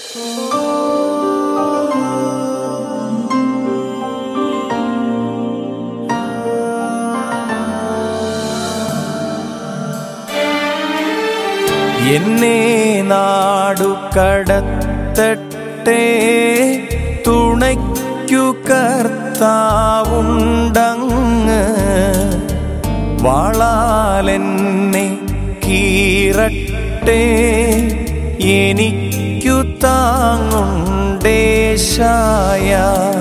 എന്നെ നാടു കടത്തട്ടെ തുണയ്ക്കു കർത്താവുണ്ടങ്ങ് വാളാലെന്നെ കീറട്ടെ എനിക്കു താങ്ങുണ്ടേശായ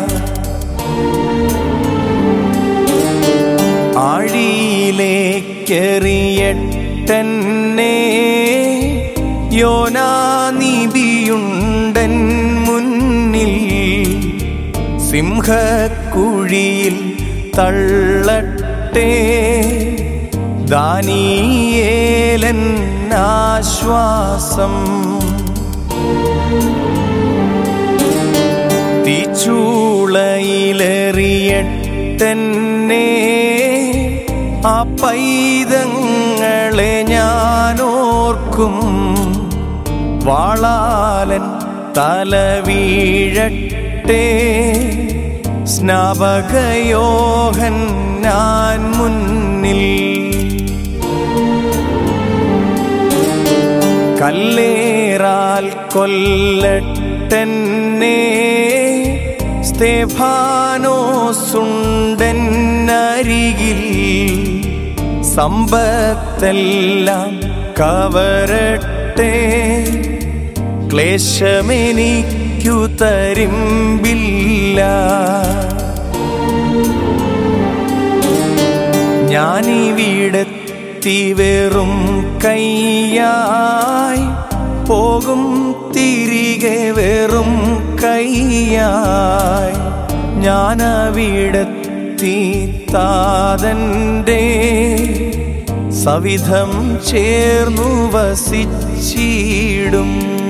ആഴിയിലേക്കെറിയട്ടെന്നെ യോനാനിബിയുണ്ടൻ മുന്നിൽ സിംഹക്കുഴിയിൽ തള്ളട്ടെ ദാനിയേലൻ ആശ്വാസം തീച്ചൂളയിലെറിയട്ടെന്നെ ആ പൈതങ്ങളെ ഞാനോർക്കും വാളാലൻ തല വീഴട്ടെ സ്നാപകയോഹൻ ഞാൻ മുന്നിൽ കല്ലേറാൽ കൊല്ലട്ടെന്നെ സ്തേഫാനോസുണ്ടരികിൽ സമ്പത്തെല്ലാം കവരട്ടെ ക്ലേശമെനിക്കു തരിമ്പില്ല ഞാനിവിടെത്തി വെറും കയ്യായി പോകും തിരികെ വെറും കയ്യായി ഞാനവിടെത്തി താതൻ്റെ സവിധം ചേർന്നു വസിച്ചിടും